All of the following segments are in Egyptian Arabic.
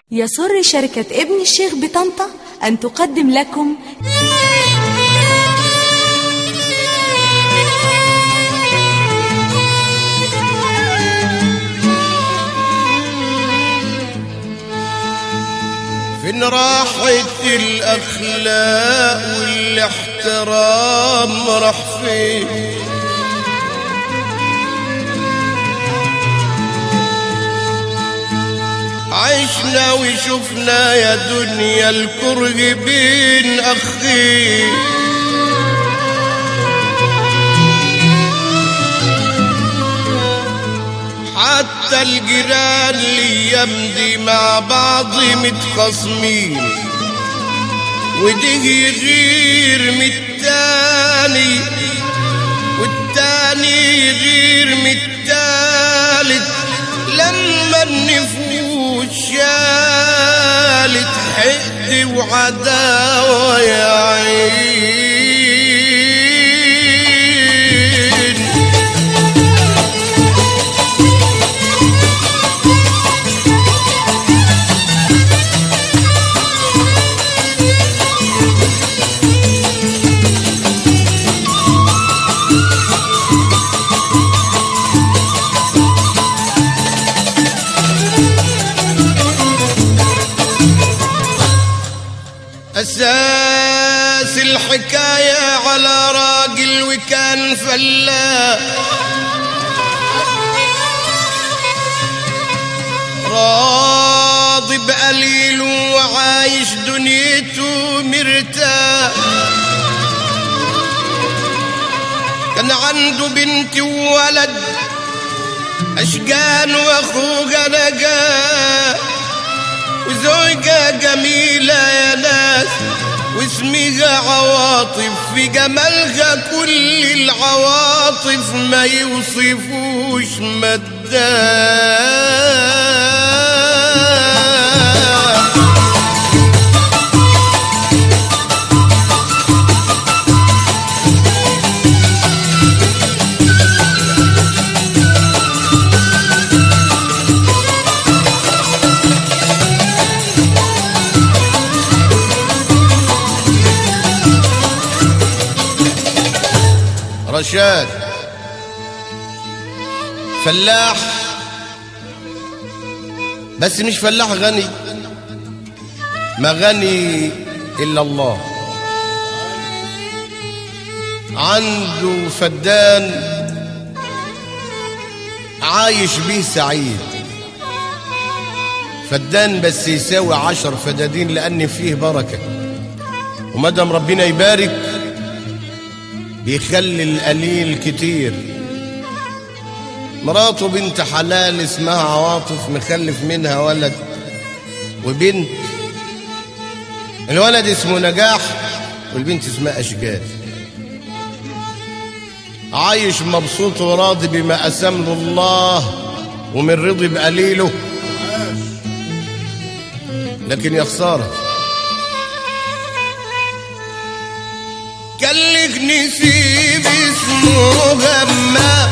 يسر شركة ابن الشيخ بطنطا أن تقدم لكم فين راحت الأخلاق والاحترام راح فين عشنا وشفنا يا دنيا الكره بين أخين حتى الجيران اللي يمضي مع بعض متخاصمين وده يغير من التاني والتاني يغير من التالت لما النفوس شالت حقد وعداوة يا عين أساس الحكاية على راجل وكان فلاح راضي بقليله وعايش دنيته مرتاح كان عنده بنت وولد أشجان وأخوه نجاه وزوجة جميلة يا ناس واسمها عواطف في جمالها كل العواطف ما يوصفوش مدام رشاد فلاح بس مش فلاح غني ما غني إلا الله عنده فدان عايش بيه سعيد فدان بس يساوي عشر فدادين لأن فيه بركة ومدام ربنا يبارك بيخلي القليل كتير مراته بنت حلال اسمها عواطف مخلف منها ولد وبنت الولد اسمه نجاح والبنت اسمها أشجار عايش مبسوط وراضي بما أسم له الله ومن رضي بقليله لكن يا خساره قالك نسيب اسمه غما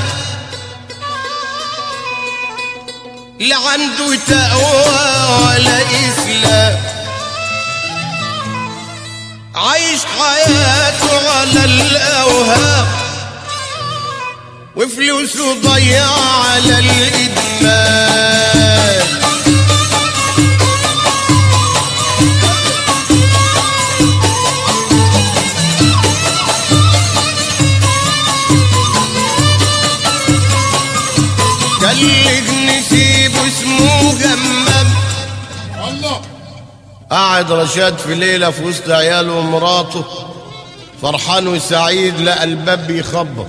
لا عنده تقوى ولا إسلام عايش حياته على الأوهام وفلوسه ضيع على الإدمان قالك نسيبه اسمه غمام الله قعد رشاد في ليلة في وسط عياله ومراته فرحان وسعيد لقى الباب بيخبط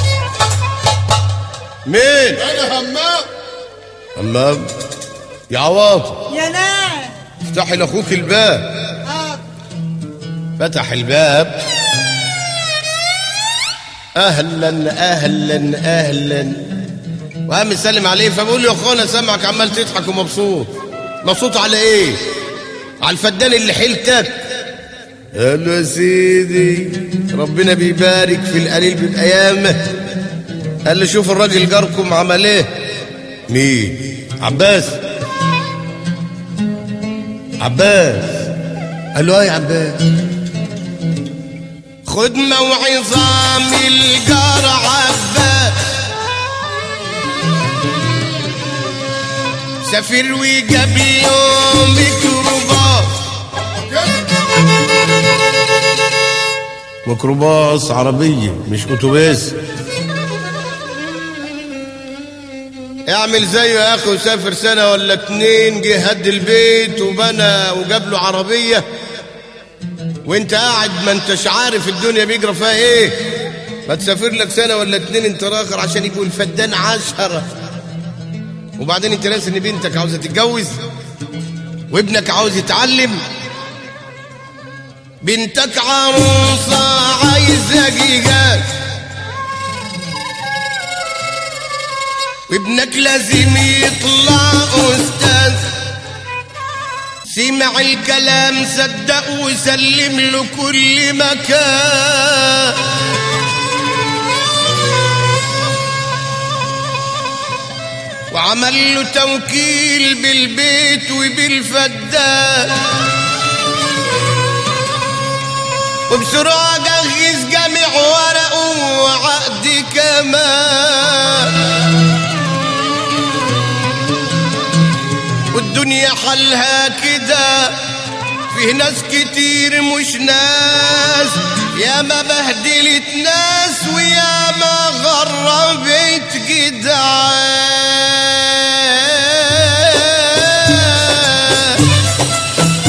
مين؟ انا همام همام يا عواطف يا ناس افتحي لاخوك الباب آه. فتح الباب اهلا اهلا اهلا وقام يسلم عليه فبقول له يا اخوانا سامعك عمال تضحك ومبسوط مبسوط على ايه على الفدان اللي حيلتك قال له يا سيدي ربنا بيبارك في القليل بالايام قال لي شوف الراجل جاركم عمل ايه مين عباس عباس قال له ايه يا عباس خد موعظة من الجار عباس سافر وجاب يوم ميكروباص ميكروباص عربية مش اتوبيس اعمل زيه يا اخي وسافر سنة ولا اتنين جه هد البيت وبنى وجاب له عربية وانت قاعد ما انتش عارف الدنيا بيجرى فيها ايه ما تسافر لك سنة ولا اتنين انت راخر عشان يكون الفدان عشرة وبعدين انت ناس ان بنتك عاوزة تتجوز وابنك عاوز يتعلم بنتك عروسة عايزة جيجات وابنك لازم يطلع أستاذ سمع الكلام صدق وسلم له كل مكان وعمل له توكيل بالبيت وبالفدان وبسرعة جهز جميع ورقه وعقد كمان والدنيا حلها كده فيه ناس كتير مش ناس يا ما بهدلت ناس ويا ما غربت جدعان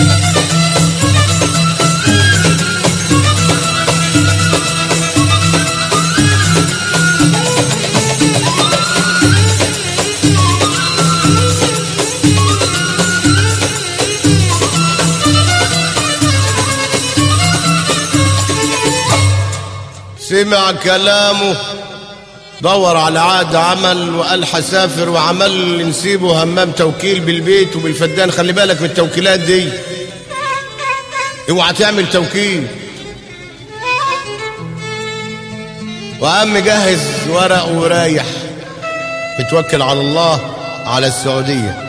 سمع كلامه دور على عقد عمل وقال حسافر وعمل نسيبه همام توكيل بالبيت وبالفدان خلي بالك من التوكيلات دي اوعى تعمل توكيل وقام مجهز ورق ورايح اتوكل على الله على السعودية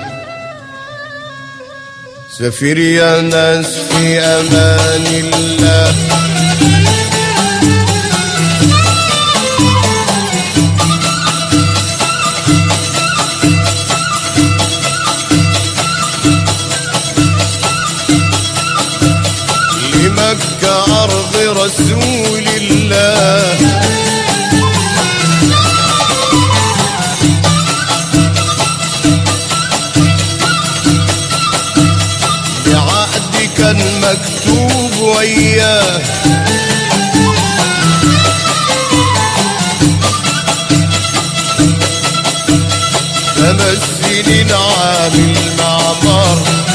سفير يا ناس في أمان الله لمكة أرض رسول الله بعقد كان مكتوب وياه خمس سنين عامل معمار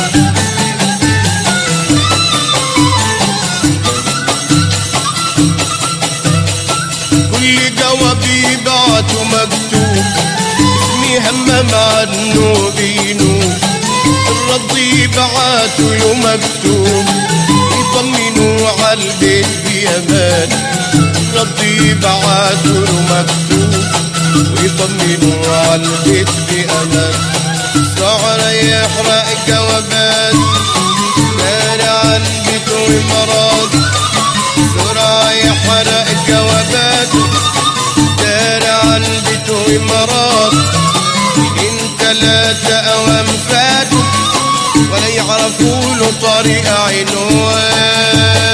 كل جواب يبعته مكتوب اسمي همام عنه بينوب الرد يبعته له مكتوب يطمنوا على البيت بأمان الرد يبعته له مكتوب ويطمنوا على البيت بأمان سعر يحرق جوابات دار عن بيته ومرض بسرعة يحرق الجوابات دار عن بيته مرض إن تلاتة أوام فاتوا ولا يعرفوا له طريق عنوان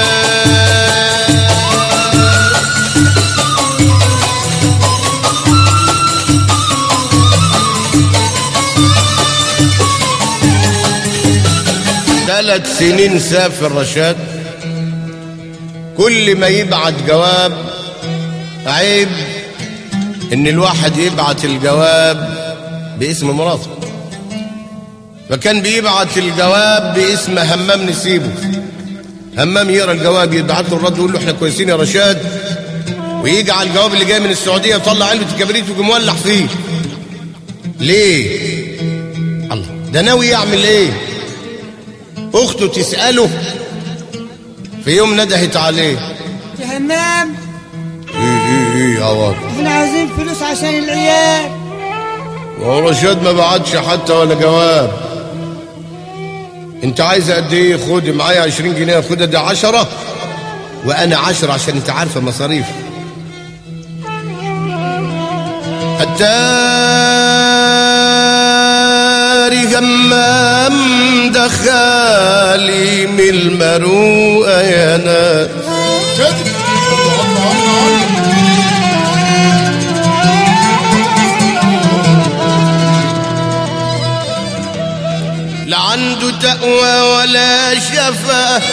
ثلاث سنين سافر رشاد كل ما يبعت جواب عيب ان الواحد يبعت الجواب باسم مراته فكان بيبعت الجواب باسم همام نسيبه همام يقرا الجواب يبعت له الرد يقول له احنا كويسين يا رشاد ويجي على الجواب اللي جاي من السعوديه يطلع علبه الكبريت ويجي مولع فيه ليه الله ده ناوي يعمل ايه اخته تساله في يوم ندهت عليه يا همام ايه ايه ايه يا واد احنا عايزين فلوس عشان العيال وهو رشاد ما بعتش حتى ولا جواب انت عايز قد ايه خد معايا 20 جنيه خدها دي 10 وانا 10 عشان انت عارفه مصاريف التاري همام دخالي من المروءه يا ناس كده الله الله الله لا عنده تقوى ولا شفاء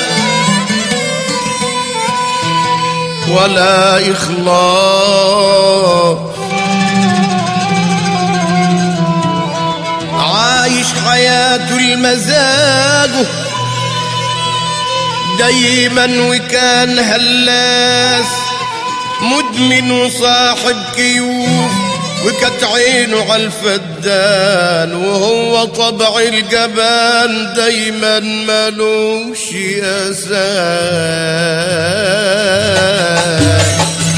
ولا إخلاص عايش حياته المزاجه دايما وكان هلاس مدمن وصاحب كيوف وكانت عينه على الفدان وهو طبع الجبان دايما ملوش اساس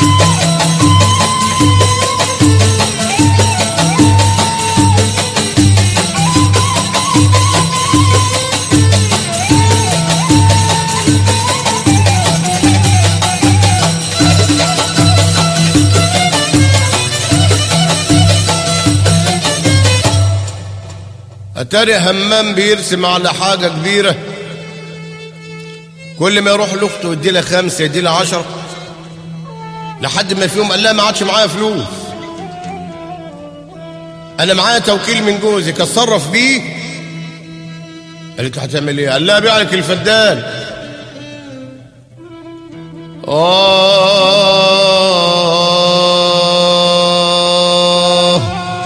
اتاري همام بيرسم على حاجه كبيره كل ما يروح لاخته يدي لها خمسه يدي لها عشرة لحد ما في يوم قال لها ما عادش معايا فلوس انا معايا توكيل من جوزك اتصرف بيه قالت له هتعمل ايه قال لها بيع لك الفدان آه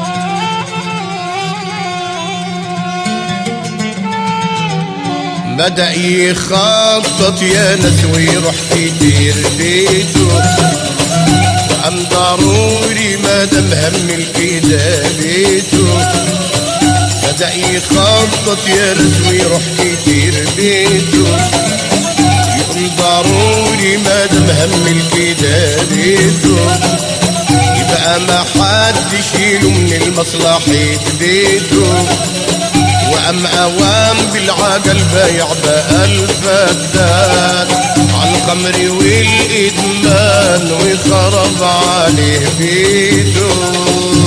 بدأ يخطط يا ناس ويروح كتير بيته وقام ضروري ما دام هم كده بيته بدأ يخطط يا ناس ويروح كتير بيته يقوم ضروري ما دام هم كده بيته يبقى ما حدش يشيله من المصلحة بيته وأم أوام بالعجل بايع بقى الفدان على الخمر والإدمان وخرب عليه بيته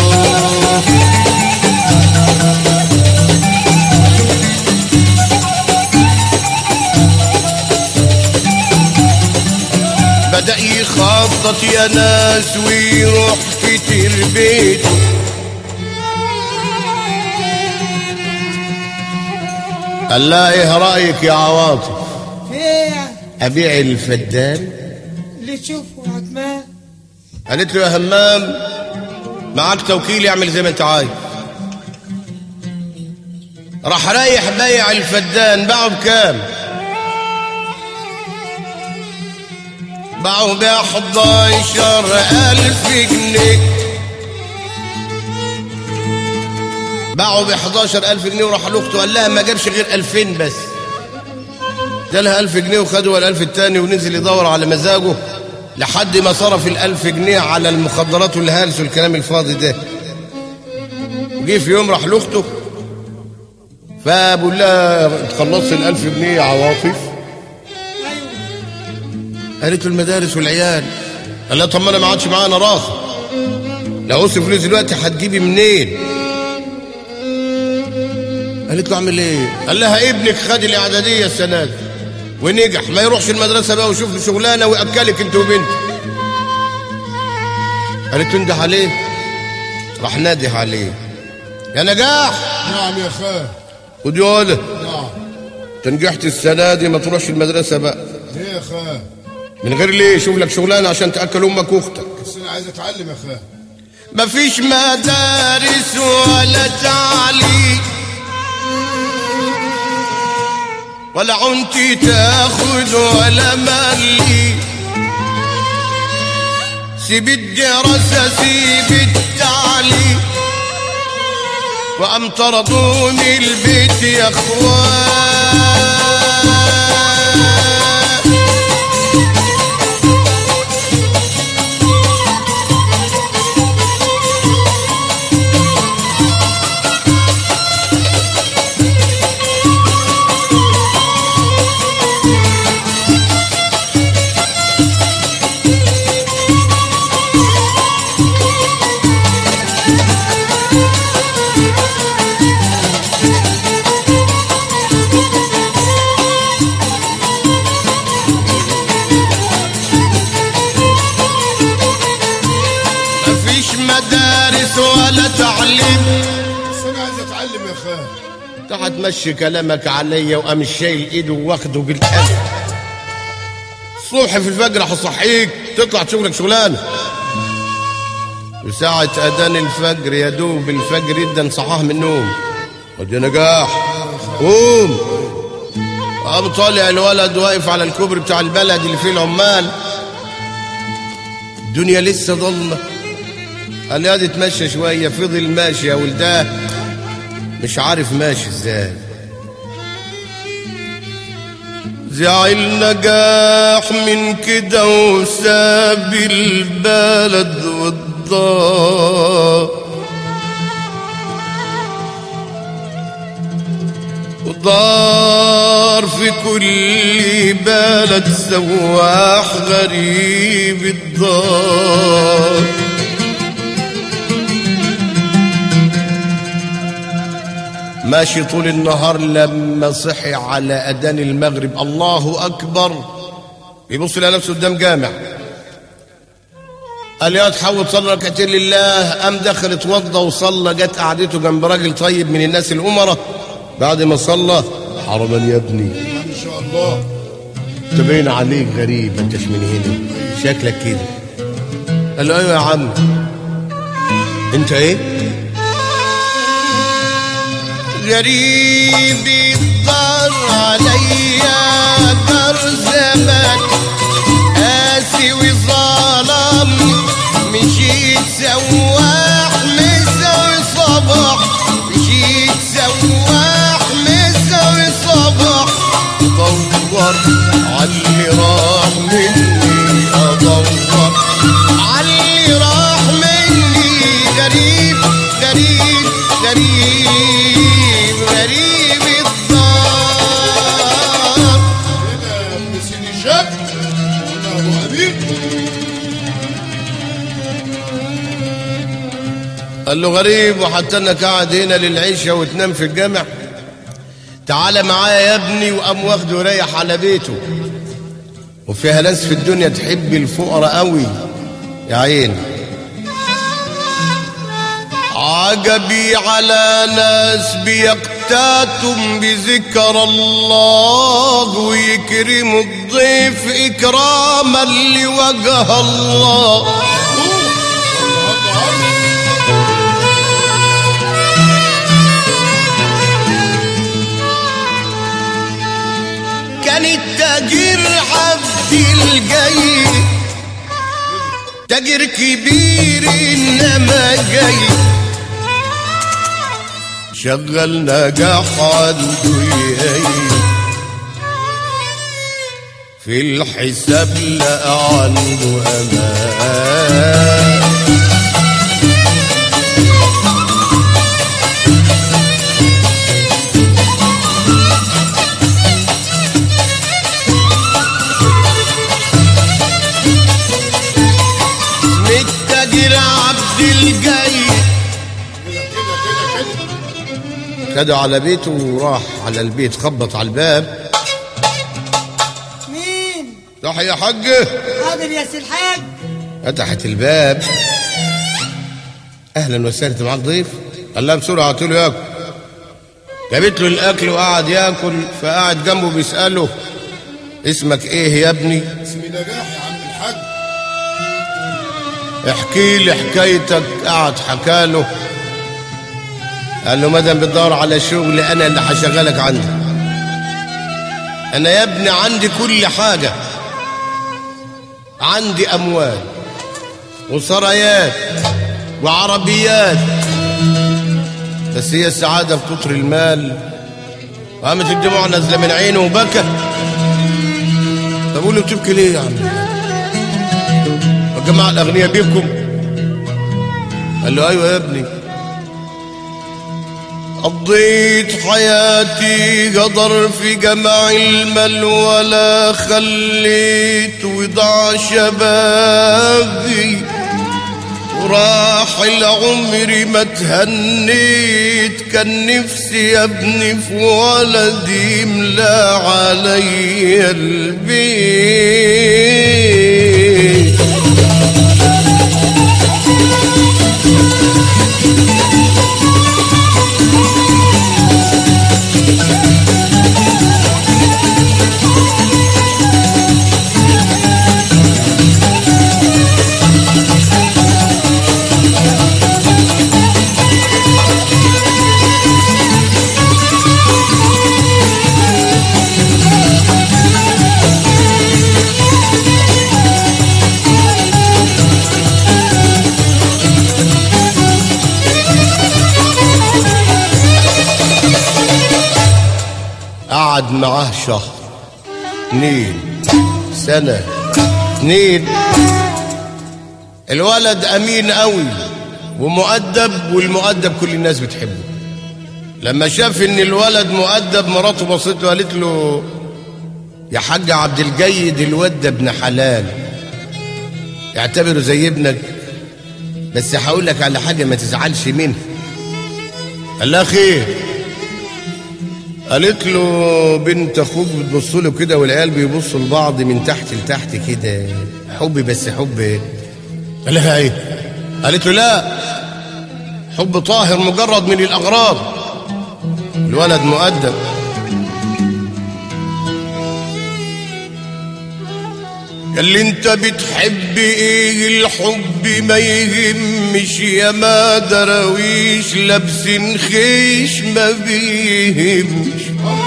بدأ يخطط يا ناس ويروح كتير بيته قال لها ايه رأيك يا عواطف ايه أبيع الفدان اللي تشوفه عتمان قالت له يا همام معاك توكيل يعمل زي ما انت عايز راح رايح بايع الفدان باعه بكام باعه ب 11000 جنيه باعه ب 11000 جنيه وراح لاخته قال لها ما جابش غير 2000 بس ادالها 1000 جنيه وخدوا ال1000 التاني ونزل يدور على مزاجه لحد ما صرف ال1000 جنيه على المخدرات والهلس والكلام الفاضي ده وجي في يوم راح لاخته فبقول لها خلصت ال1000 جنيه يا عواطف قالت له المدارس والعيال قال لها طب ما انا ما عادش معانا راس لو قص فلوس دلوقتي هتجيبي منين قالت له اعمل ايه قال لها ابنك خد الاعداديه السنه دي ونجح ما يروحش المدرسه بقى ويشوف له شغلانه وياكلك انت وبنتك قالت له انده عليه راح نادح عليه يا نجاح نعم يا خال خد يا ولد نعم انت نجحت السنه دي ما تروحش المدرسه بقى ليه يا خال من غير ليه شوف لك شغلانه عشان تاكل امك واختك بس انا عايز اتعلم يا خال مفيش مدارس ولا تعليم ولا عنتي تاخد ولا مالي سيب الدراسة سيب التعليم وأم طردوني البيت يا اخوان اتعلم بس انا عايز اتعلم يا خال انت هتمشي كلامك عليا وقام شايل ايده واخده بالقلب الصبح في الفجر هصحيك تطلع شغلك شغلانه وساعة أذان الفجر يا دوب الفجر يدن صحاه من النوم قد يا نجاح قوم قام طالع الولد واقف على الكوبري بتاع البلد اللي فيه العمال الدنيا لسه ضلمة قال لي هادي اتمشى شوية فضل ماشي يا ولداه مش عارف ماشي ازاي زعل نجاح من كده وساب البلد والدار ودار في كل بلد سواح غريب الدار ماشي طول النهار لما صحي على أذان المغرب الله أكبر يبص إلى نفسه قدام جامع قال يا تحاول تصلي ركعتين لله قام دخل اتوضى وصلى جت قعدته جنب راجل طيب من الناس الأمراء بعد ما صلى حرما يا ابني ان شاء الله انت باين عليك غريب ما انتش من هنا شكلك كده قال له ايوه يا عم انت ايه غريب الضر عليا دار زمان قاسي وظلم مشيت سواح مسوي صباح مشيت سواح مسوي صباح دور عاللي راح مني ادور عاللي راح مني غريب غريب غريب غريب الدار هنا يا ابن سيدي شاب ولا ابو حبيب قال له غريب وحتى انك قاعد هنا للعيشة وتنام في الجامع تعال معايا يا ابني وقام واخده ورايح على بيته وفيها ناس في الدنيا تحب الفقراء قوي يا عين عجبي على ناس بيقتاتم بذكر الله ويكرموا الضيف إكراما لوجه الله كان التاجر عبد الجاي تاجر كبير انما جاي شغل نجاح عنده ياي في الحساب لقى عنده امان متاجر عبد الجاي خده على بيته وراح على البيت خبط على الباب مين صح يا حاج حاضر يا سي الحاج فتحت الباب اهلا وسهلا انت معاك ضيف قال لها بسرعه قلت له ياكل جابت له الاكل وقعد ياكل فقعد جنبه بيساله اسمك ايه يا ابني اسمي نجاح يا عم الحاج احكي لي حكايتك قعد حكى له قال له مدام بتدور على شغل انا اللي هشغلك عندي انا يا ابني عندي كل حاجه عندي اموال وسرايات وعربيات بس هي السعاده في كتر المال قامت الدموع نازله من عينه وبكى طب قول له بتبكي ليه يا عم الجماعة الأغنياء بيبكم قال له أيوة يا ابني قضيت حياتي قدر في جمع المال ولا خليت وضع شبابي وراح العمر ما تهنيت كان نفسي يا ابني في ولدي ملا علي البيت معاه شهر اتنين سنة اتنين الولد أمين قوي ومؤدب والمؤدب كل الناس بتحبه لما شاف ان الولد مؤدب مراته بصت له قالت له يا حاج عبد الجيد الواد ده ابن حلال اعتبره زي ابنك بس هقول لك على حاجه ما تزعلش منها قال لها خير قالت له بنت اخوك بتبص له كده والعيال بيبصوا لبعض من تحت لتحت كده حب بس حب قال لها ايه قالت له لا حب طاهر مجرد من الاغراض الولد مؤدب قال لي انت بتحب ايه الحب ما يهمش يا ما دراويش لابسين خيش ما بيهمش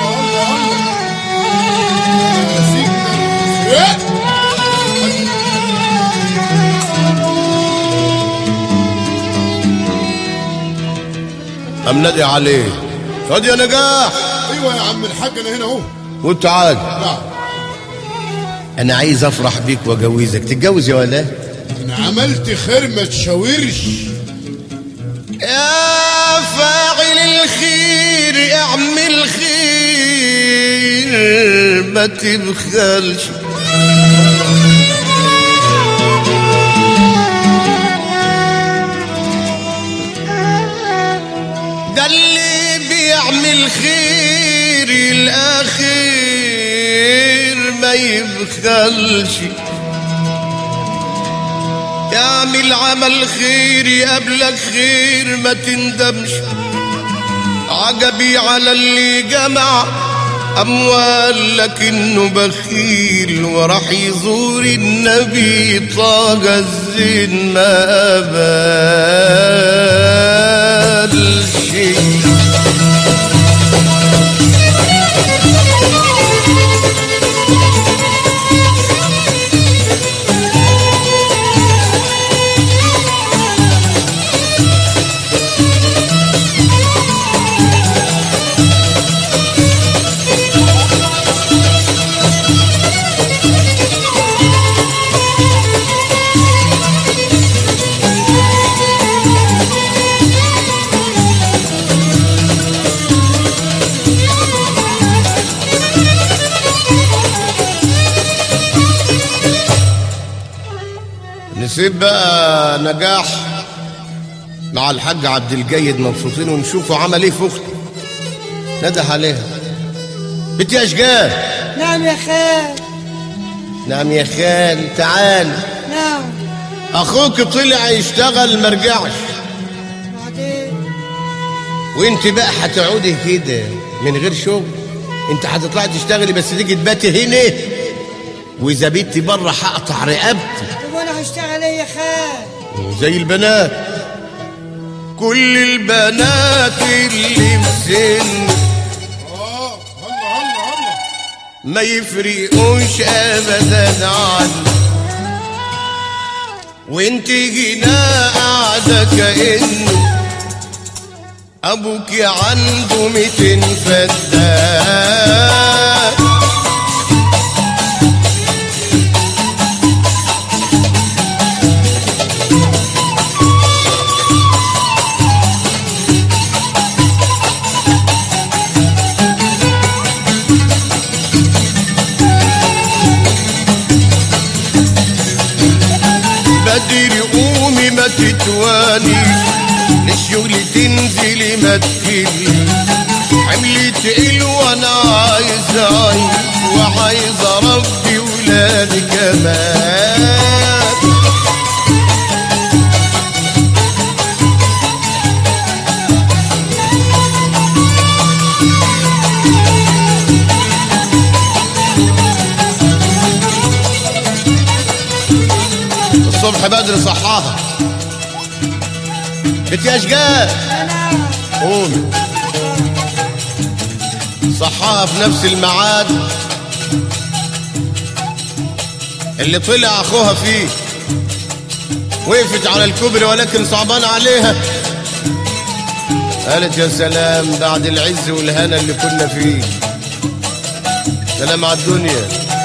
يا سيدنا المسيح. قام نادي عليه خد يا نجاح ايوه يا عم الحاج انا هنا اهو وتعال نعم انا عايز افرح بيك واجوزك تتجوز يا ولا انا عملت خير ما تشاورش يا فاعل الخير اعمل خير ما تبخلش ده اللي بيعمل خير الاخير ما يبخلش يعمل عمل خير يقابلك خير ما تندمش عجبي على اللي جمع أموال لكنه بخيل وراح يزور النبي طاق الزين ما قبلش نسيب بقى نجاح مع الحاج عبد الجيد مبسوطين ونشوفوا عمل ايه في اخته نده عليها بنت يا اشجار نعم يا خال نعم يا خال تعال نعم اخوك طلع يشتغل ما رجعش بعدين وانت بقى هتقعدي كده من غير شغل انت هتطلعي تشتغلي بس تيجي تباتي هنا واذا بيتي بره هقطع رقبتي طب وانا هشتغل ايه يا خال زي البنات كل البنات اللي في سن اه هلا هلا هلا ما يفرقوش ابدا عنه وانت هنا قاعده كانه ابوك عنده ميتين فدان بدري قومي ما تتواني للشغل تنزلي ما تكلي حملي تقيل وانا عايز اعيش وعايز اربي ولادي كمان الصبح بدري صحاها بنت يا اشجار انا قومي صحاها في نفس الميعاد اللي طلع اخوها فيه وقفت على الكوبري ولكن صعبان عليها قالت يا سلام بعد العز والهنا اللي كنا فيه سلام على الدنيا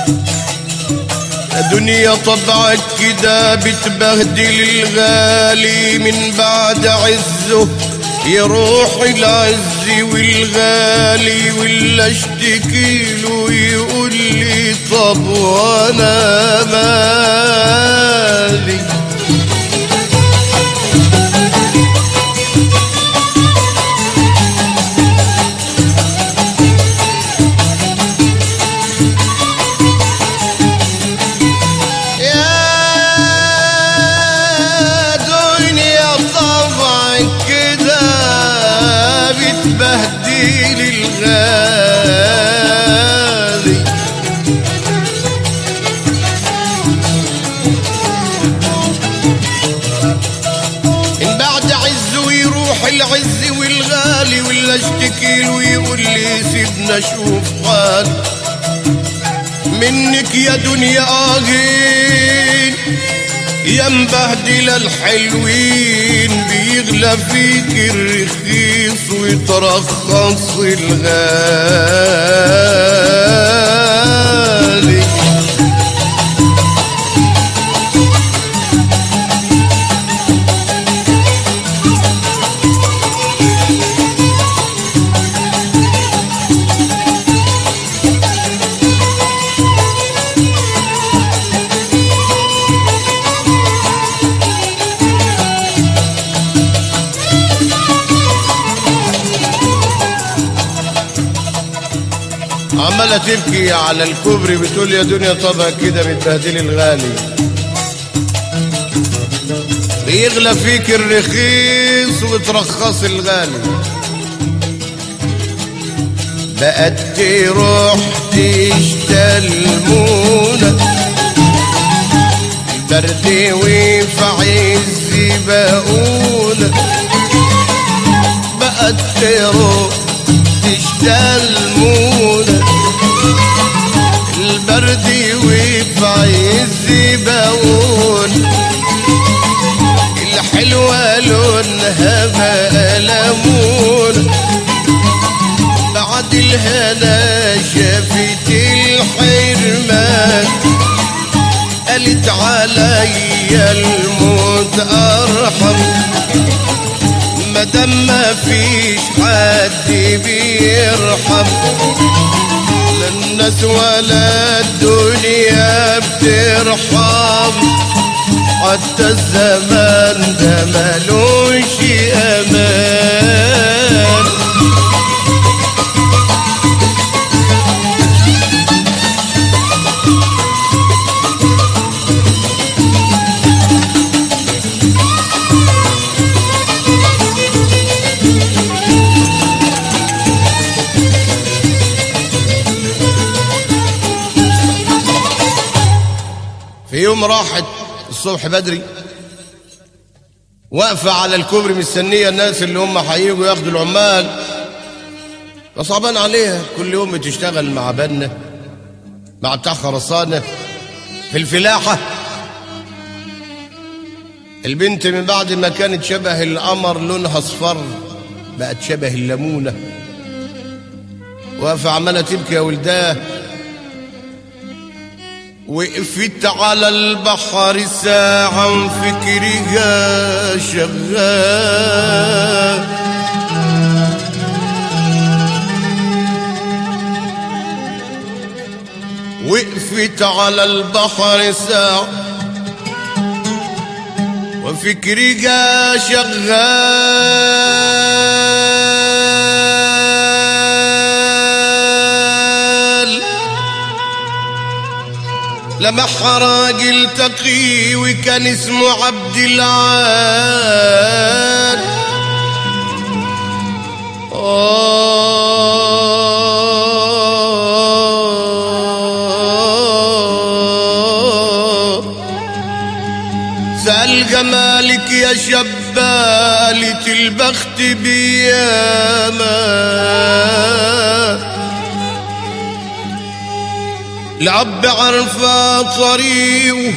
الدنيا طبعك كده بتبهدل الغالي من بعد عزه يروح العز والغالي واللي اشتكي له يقول لي طب وانا مالي يا دنيا طبعا كده بتبهدل الغالي ان بعد عز ويروح العز والغالي ولا اشتكي له ويقول لي سيبنا شوف حال منك يا دنيا آهين يا مبهدل الحلوين بيغلى فيك الرخيص ويترخص الغالي عمالة تبكي على الكوبري بتقول يا دنيا طبعا كده بتبهدلي الغالي بيغلى فيك الرخيص وترخص الغالي بقت تروح تشتى المونة البرد وفي عز بقولة بقت تروح تشتى المونة البرد وفي عز بقول الحلوة لونها بقى ليمون بعد الهنا شافت الحرمان قالت عليا الموت ارحم مادام ما فيش حد بيرحم لا الناس ولا الدنيا بترحم حتى الزمان ده ملوش امان في يوم راحت الصبح بدري واقفة على الكوبري مستنية الناس اللي هم هيجوا ياخدوا العمال فصعبان عليها كل يوم بتشتغل مع بنا مع بتاع خرسانة في الفلاحة البنت من بعد ما كانت شبه القمر لونها اصفر بقت شبه الليمونة واقفة عمالة تبكي يا ولداه وقفت على البحر ساعة فكرها شغال وقفت على البحر ساعة وفكرها شغال لمح راجل تقي وكان اسمه عبد العال آه سأل جمالك يا شبالة البخت بياما العب عرفة طريقه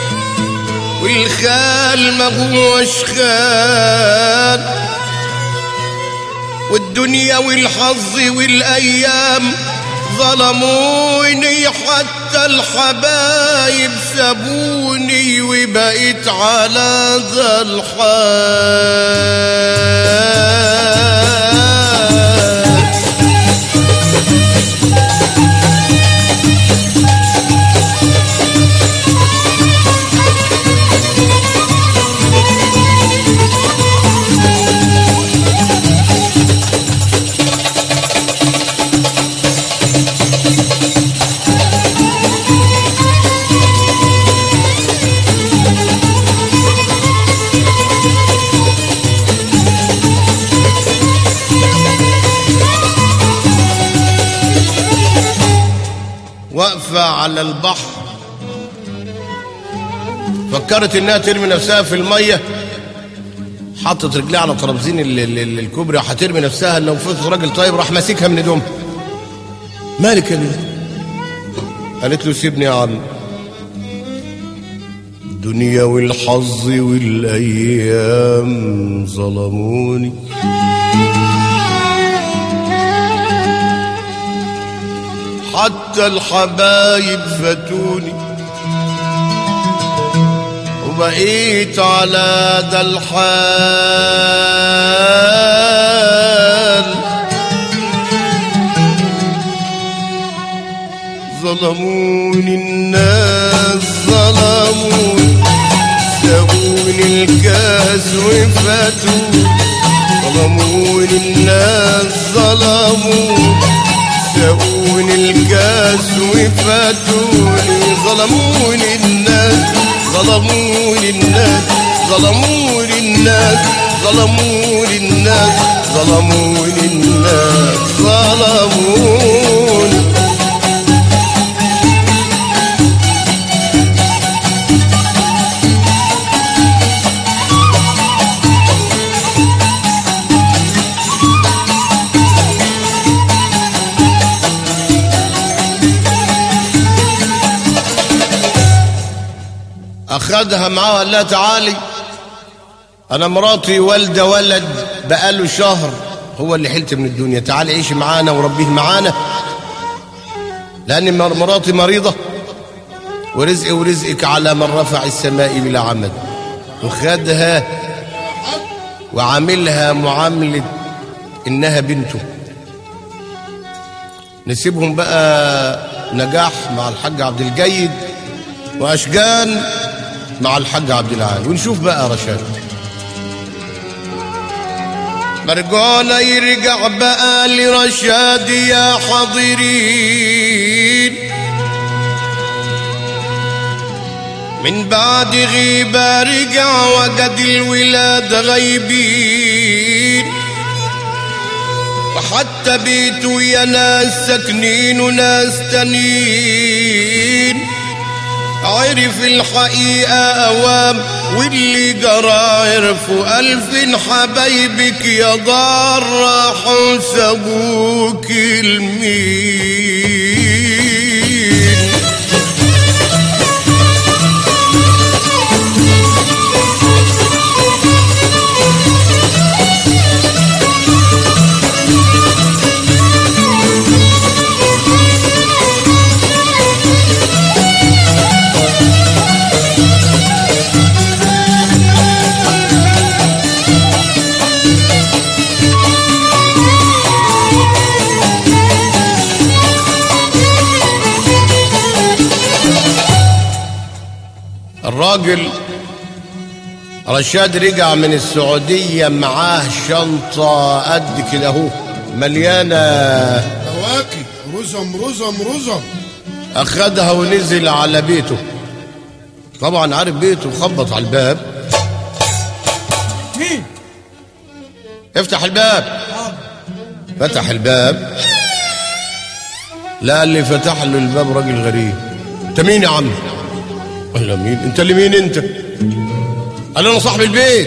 والخال ما هوش خال والدنيا والحظ والأيام ظلموني حتى الحبايب سابوني وبقيت على ذا الحال واقفة على البحر فكرت انها ترمي نفسها في المية حطت رجليها على ترابزين ال- ال- ال- الكوبري هترمي نفسها لو فضل راجل طيب راح ماسكها من هدومها مالك يا بنت قالت له سيبني يا عم الدنيا والحظ والايام ظلموني حتى الحبايب فاتوني وبقيت على ذا الحال ظلموني الناس ظلموني ساقوني الكاس وفاتوني ظلموني الناس ظلموني ساقوني الكاس وفاتوني ظلموني الناس ظلموني الناس ظلموني الناس ظلموني الناس ظلموني الناس ظلموني أخذها معاه قال لها تعالي أنا مراتي والدة ولد بقاله شهر هو اللي حلت من الدنيا تعالي عيشي معانا وربيه معانا لأن مر- مراتي مريضة ورزقي ورزقك على من رفع السماء بلا عمد وخدها وعاملها معاملة إنها بنته نسيبهم بقى نجاح مع الحاج عبد الجيد واشجان مع الحاج عبد العال ونشوف بقى رشاد مرجعنا يرجع بقى لرشاد يا حاضرين من بعد غيبة رجع وجد الولاد غايبين وحتى بيته يا ناس ساكنين وناس تانيين عرف الحقيقة أوام واللي جرى عرفوا ألف حبايبك يا دار راحوا سابوك المين الراجل رشاد رجع من السعودية معاه شنطة قد كده اهو مليانة فواكه رزم رزم رزم أخدها ونزل على بيته طبعا عارف بيته خبط على الباب مين؟ افتح الباب فتح الباب لا اللي فتح له الباب راجل غريب انت مين يا عم قال له مين انت اللي مين انت قال له انا صاحب البيت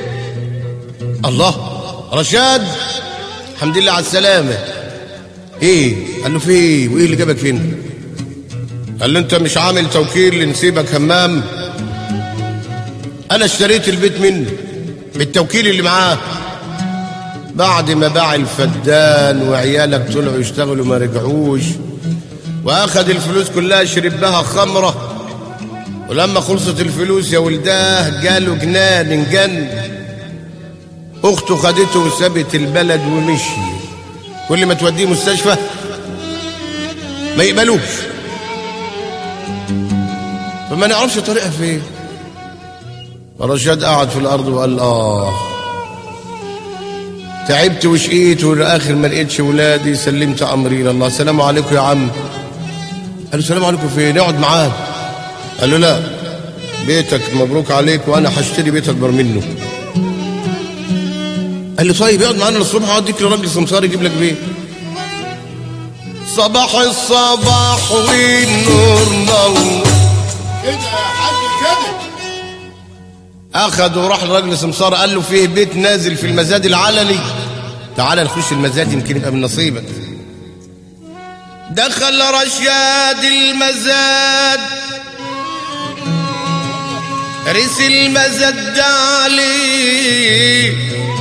الله رشاد الحمد لله على السلامة ايه قال له في ايه وايه اللي جابك هنا قال له انت مش عامل توكيل لنسيبك همام انا اشتريت البيت منه بالتوكيل اللي معاه بعد ما باع الفدان وعيالك طلعوا يشتغلوا ما رجعوش واخد الفلوس كلها شرب بها خمره ولما خلصت الفلوس يا ولداه جاله جنان انجن اخته خدته وسابت البلد ومشي كل ما توديه مستشفى ما يقبلوش فما نعرفش طريقها فين رشاد قعد في الارض وقال اه تعبت وشقيت والاخر ما لقيتش ولادي سلمت امري لله السلام عليكم يا عم قال له السلام عليكم فين اقعد معاه قال له لا بيتك مبروك عليك وانا هشتري بيت اكبر منه قال له طيب اقعد معانا الصبح اوديك لراجل سمسار يجيب لك بيت صباح الصباح والنور نور كده يا حاج كده اخذ وراح لراجل سمسار قال له فيه بيت نازل في المزاد العلني تعال نخش المزاد يمكن يبقى من نصيبك دخل رشاد المزاد رس المزاد عليه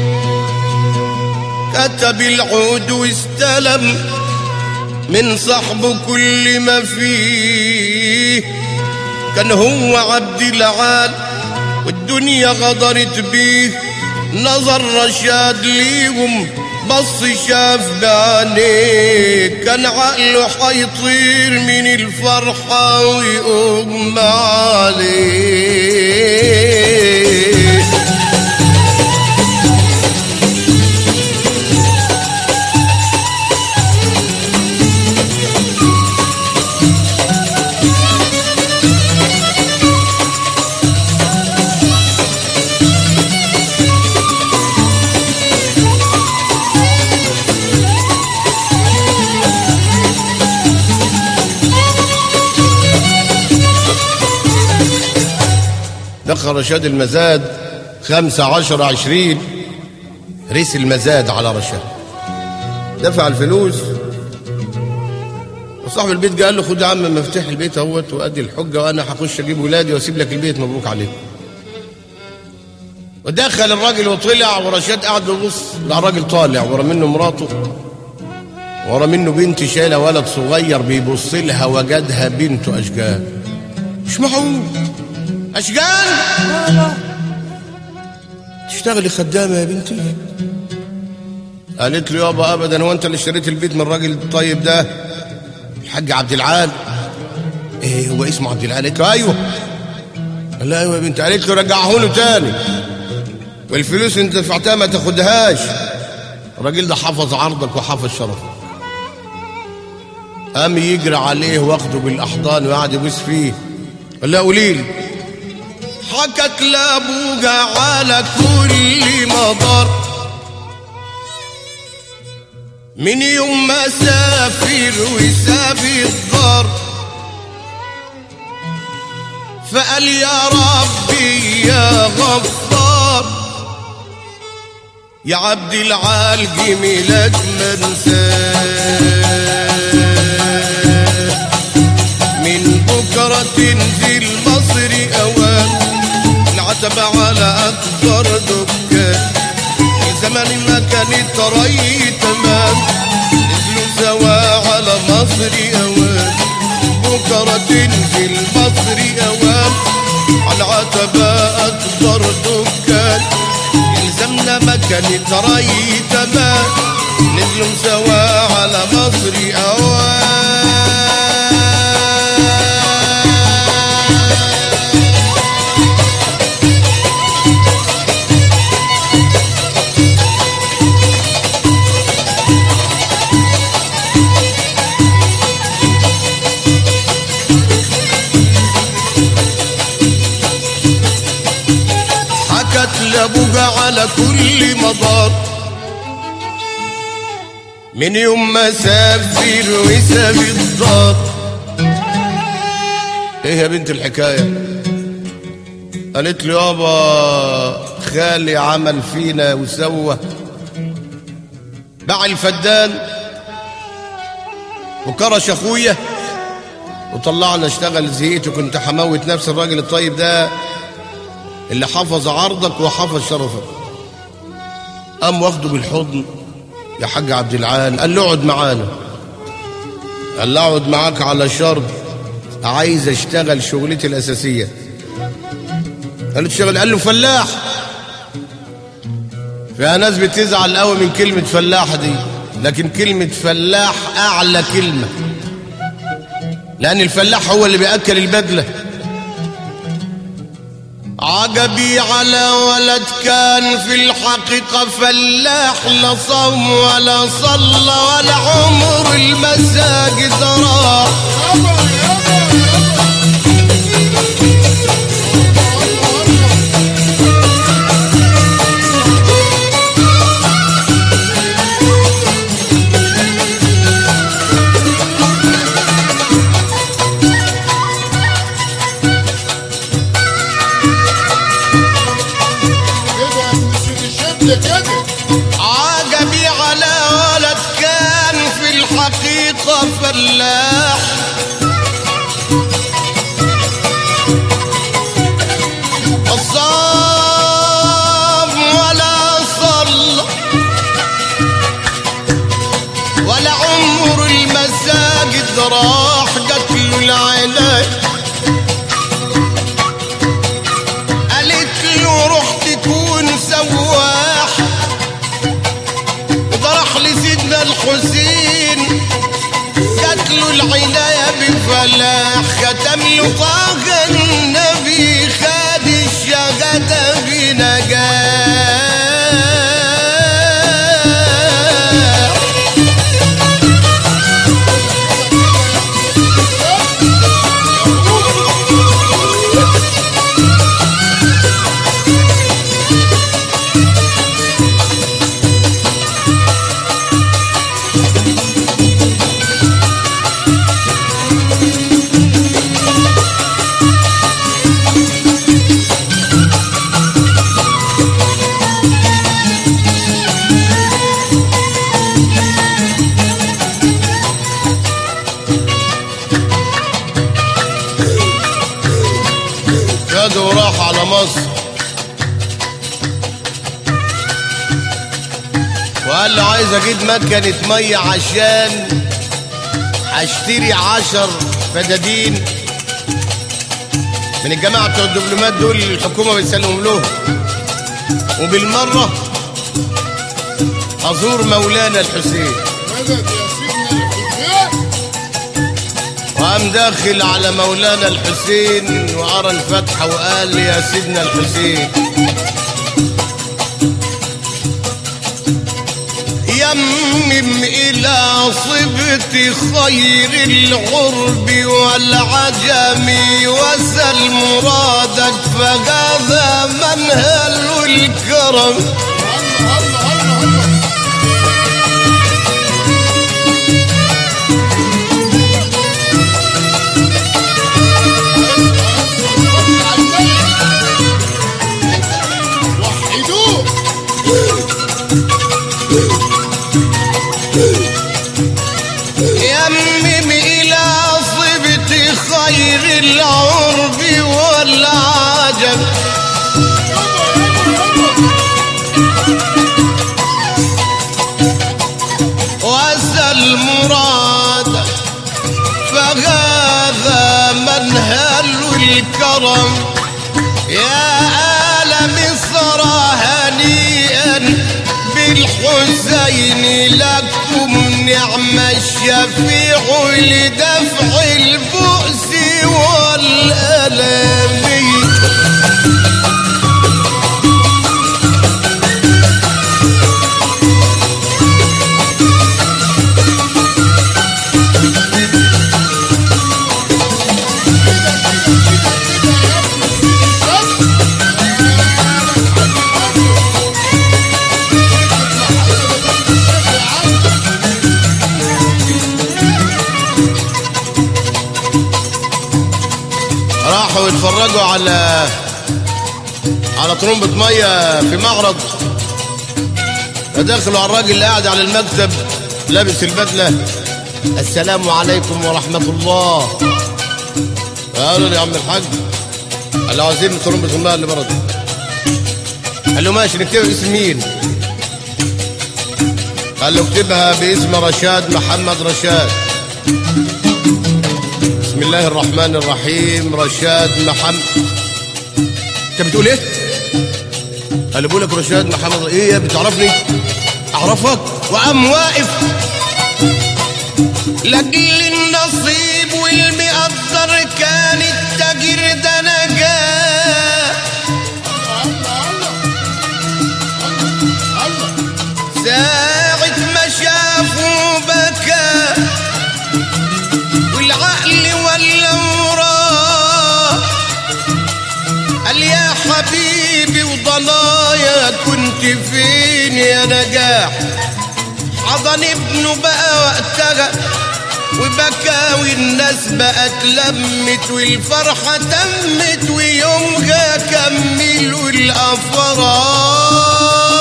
كتب العود واستلم من صاحبه كل ما فيه كان هو عبد العال والدنيا غدرت بيه نظر رشاد ليهم بص شاف بعينيه كان عقله حيطير من الفرحة ويقوم عليه دخل رشاد المزاد خمسة عشر عشرين ريس المزاد على رشاد دفع الفلوس وصاحب البيت قال له خد يا عم مفتاح البيت اهوت وادي الحجه وانا هخش اجيب ولادي واسيب لك البيت مبروك عليك ودخل الراجل وطلع ورشاد قاعد بيبص لا الراجل طالع ورا منه مراته ورا منه بنت شايله ولد صغير بيبص لها وجدها بنته اشجان مش معقول اشجان بابا تشتغلي خدامه يا بنتي قالت له يابا ابدا هو انت اللي اشتريت البيت من الراجل الطيب ده الحاج عبد العال ايه هو اسمه عبد العال قالت له ايوه قال لها ايوه يا بنتي قالت له رجعه له تاني والفلوس انت دفعتها ما تاخدهاش الراجل ده حفظ عرضك وحفظ شرفك قام يجري عليه واخده بالاحضان وقعد يبوس فيه قال لها قولي لي حكت لابوها على كل مضر من يوم ما سافر وساب الدار فقال يا ربي يا غفار يا عبد العال جميلك منساه من بكرة تنزل مصر أوان العتب على أكبر دكان في زمن ما كانت ري تمام نزلوا سوا على مصر أوان بكرة تنزل مصر أوان على العتب أكبر دكان يلزمنا ما كانت ري تمام نزلوا سوا على مصر أوان حكت لابوها على كل مضار من يوم ما سافر وساب الدار ايه يا بنت الحكاية قالت له يابا خالي عمل فينا وسوى باع الفدان وكرش اخويا وطلعنا اشتغل زهقت وكنت هموت نفس الراجل الطيب ده اللي حفظ عرضك وحفظ شرفك قام واخده بالحضن يا حاج عبد العال قال له اقعد معانا قال لي اقعد معاك على شرط عايز اشتغل شغلتي الاساسيه قال له تشتغل قال له فلاح فيها ناس بتزعل قوي من كلمه فلاح دي لكن كلمه فلاح اعلى كلمه لان الفلاح هو اللي بياكل البدله عجبي على ولد كان في الحقيقة فلاح لا صوم ولا صلى ولا عمر المساجد راح يابا يابا يابا كده يا ابن سيدي الشبل كده عجبي على ولد كان في الحقيقة فلاح صام ولا صلى ولا عمر المساجد راح قتل العناية قالت له روح تكون سواح وضرح لسيدنا الحسين قتلوا العناية بفلاح ختم له طه النبي خد الشهادة بنجاح خدوا وراح على مصر وقال له عايز اجيب مكنة مية عشان اشتري عشر فدادين من الجماعة بتوع الدبلومات دول اللي الحكومة بتسلمهم لهم وبالمرة أزور مولانا الحسين مدد يا سيدنا الحسين وقام داخل على مولانا الحسين وقرا الفاتحة وقال لي يا سيدنا الحسين يمم إلى صبت خير العرب والعجم وسل مرادك فهذا منهل الكرم الله الله الله الله وحدوه يمم إلى صبت خير العرب والعجب وسل مراد فهذا منهل الكرم يا آل مصر هنيئا بالحسين لكم نعم الشفيع لدفع البؤس والألم راحوا يتفرجوا على على طرمبة مية في معرض فدخلوا على الراجل اللي قاعد على المكتب لابس البدلة السلام عليكم ورحمة الله قالوا له يا عم الحاج قال له عايزين طرمبة الماء اللي برد قال له ماشي نكتبها اسم مين قال له اكتبها باسم رشاد محمد رشاد بسم الله الرحمن الرحيم رشاد محمد انت بتقول ايه قال بقول لك رشاد محمد ايه يا بتعرفني اعرفك وقام واقف لاجل النصيب والمقدر كان التاجر ده نجاه الله الله الله ساعة ما شافوا بكى والعقل ولا وراه قال يا حبيبي وضنايا كنت فين يا نجاح حضن ابنه بقى وقتها وبكى والناس بقت لمت والفرحة تمت ويومها كملوا الأفراح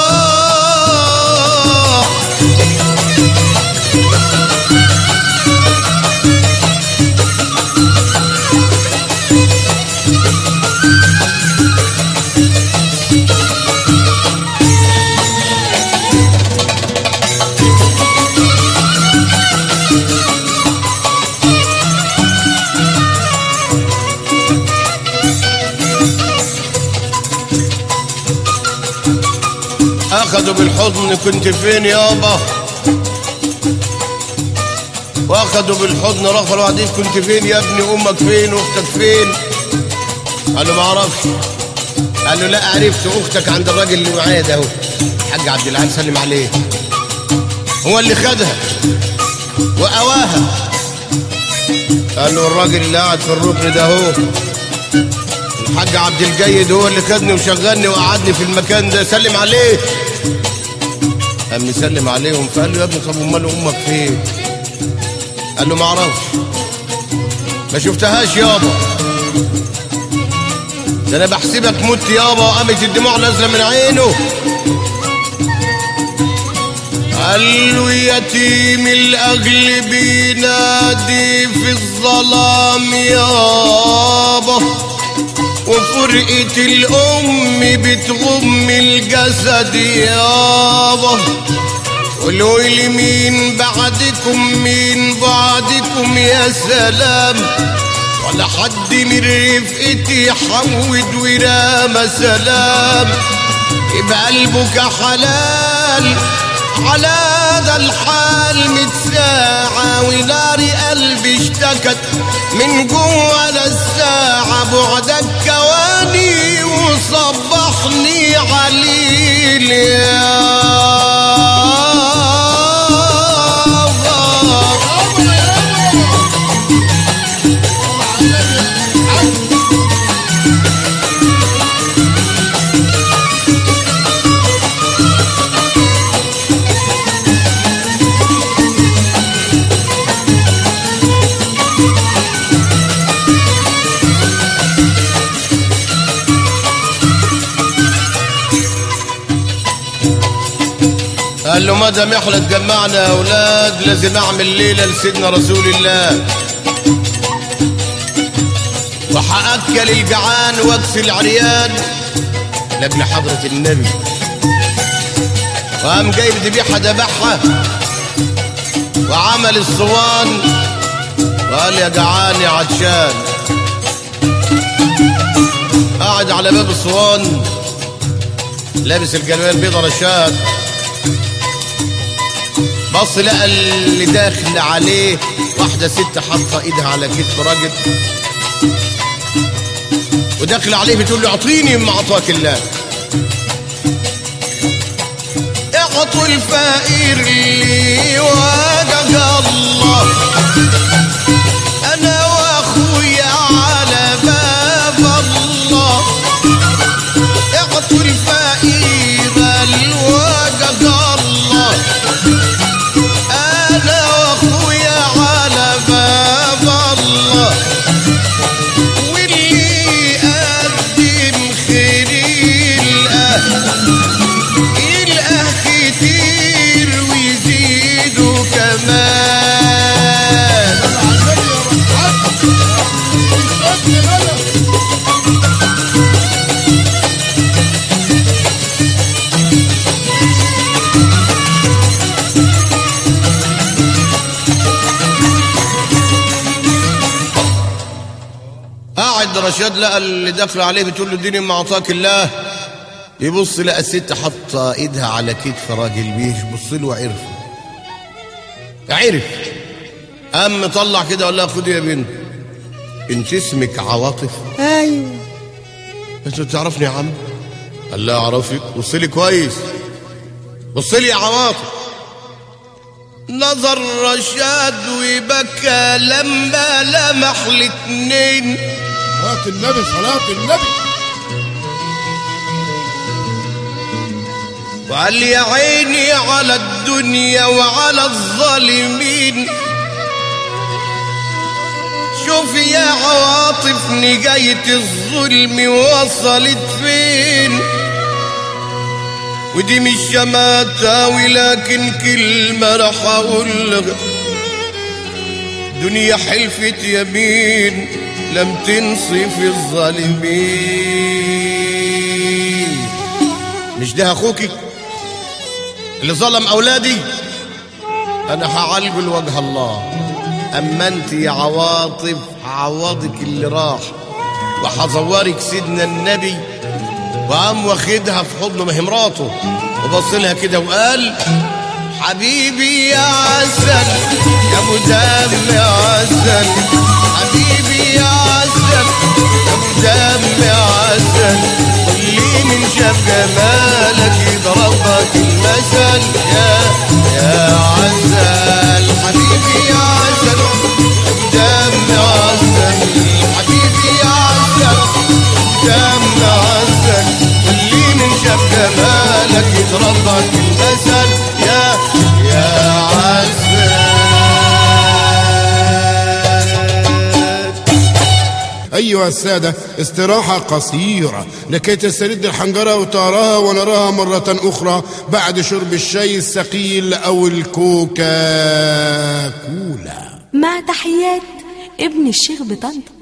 اخذوا بالحضن كنت فين يابا واخذوا بالحضن رفعوا بعدين كنت فين يا ابني امك فين واختك فين قال له ما اعرفش قال له لا عرفت اختك عند الراجل اللي معايا ده اهو الحاج عبد العال سلم عليه هو اللي خدها وقواها قال له الراجل اللي قاعد في الركن ده اهو الحاج عبد الجيد هو اللي خدني وشغلني وقعدني في المكان ده سلم عليه قام يسلم عليهم فقال له يا ابني طب امال امك فين قال له ما اعرفش ما شفتهاش يابا ده انا بحسبك مت يابا وقامت الدموع نازله من عينه قال له يتيم الاجل بينادي في الظلام يابا وفرقة الأم بتغم الجسد يابا والويل مين بعدكم مين بعدكم يا سلام ولا حد من رفقتي حود ورامة سلام يبقى قلبك حلال على ذا الحال متساعة ونار قلبي اشتكت من جوه للساعة بعدك كواني وصبحني عليل يا قال له ما دام احنا اتجمعنا يا اولاد لازم اعمل ليله لسيدنا رسول الله وحاكل الجعان واكسي العريان لاجل حضره النبي وقام جايب ذبيحه ذبحها وعمل الصوان وقال يا جعان يا عطشان قاعد على باب الصوان لابس الجلابيه البيضه رشاد بص لقى اللي داخل عليه واحدة ست حاطة ايدها على كتف راجل وداخل عليه بتقول له اعطيني مما اعطاك الله اعطوا الفقير لي وجه الله انا واخويا على باب الله اعطوا الفقير لوجه الله انا واخويا على باب الله واللي قدم خير الأهل الأه كتير ويزيدوا كمان رشاد لقى اللي داخله عليه بتقول له اديني ما اعطاك الله يبص لقى الست حاطه ايدها على كتف راجل بيه بص له وعرف عرف قام مطلع كده ولا خدي يا بنت انت اسمك عواطف ايوه انت تعرفني يا عم قال لا اعرفك بص لي كويس بص لي يا عواطف نظر رشاد وبكى لما لمح الاتنين صلاة النبي صلاة النبي وقال يا عيني على الدنيا وعلى الظالمين شوف يا عواطف نجاية الظلم وصلت فين ودي مش شماتة ولكن كلمة راح أقولها دنيا حلفت يمين لم تنصف الظالمين مش ده أخوكي اللي ظلم أولادي أنا هعالجه لوجه الله أما أنت يا عواطف هعوضك اللي راح وهزورك سيدنا النبي وقام واخدها في حضنه ما هي مراته وبص لها كده وقال حبيبي يا عسل يا ابو دم يا عسل حبيبي يا عسل يا ابو دم يا عسل اللي من شاف جمالك يضربك المثل يا يا عسل حبيبي يا عسل دم يا عسل حبيبي يا عسل دم يا عسل اللي من شاف جمالك يضربك المثل يا يا عسل أيها السادة استراحة قصيرة لكي تسترد الحنجرة وتراها ونراها مرة أخرى بعد شرب الشاي الثقيل أو الكوكا كولا مع تحيات ابن الشيخ بطنطا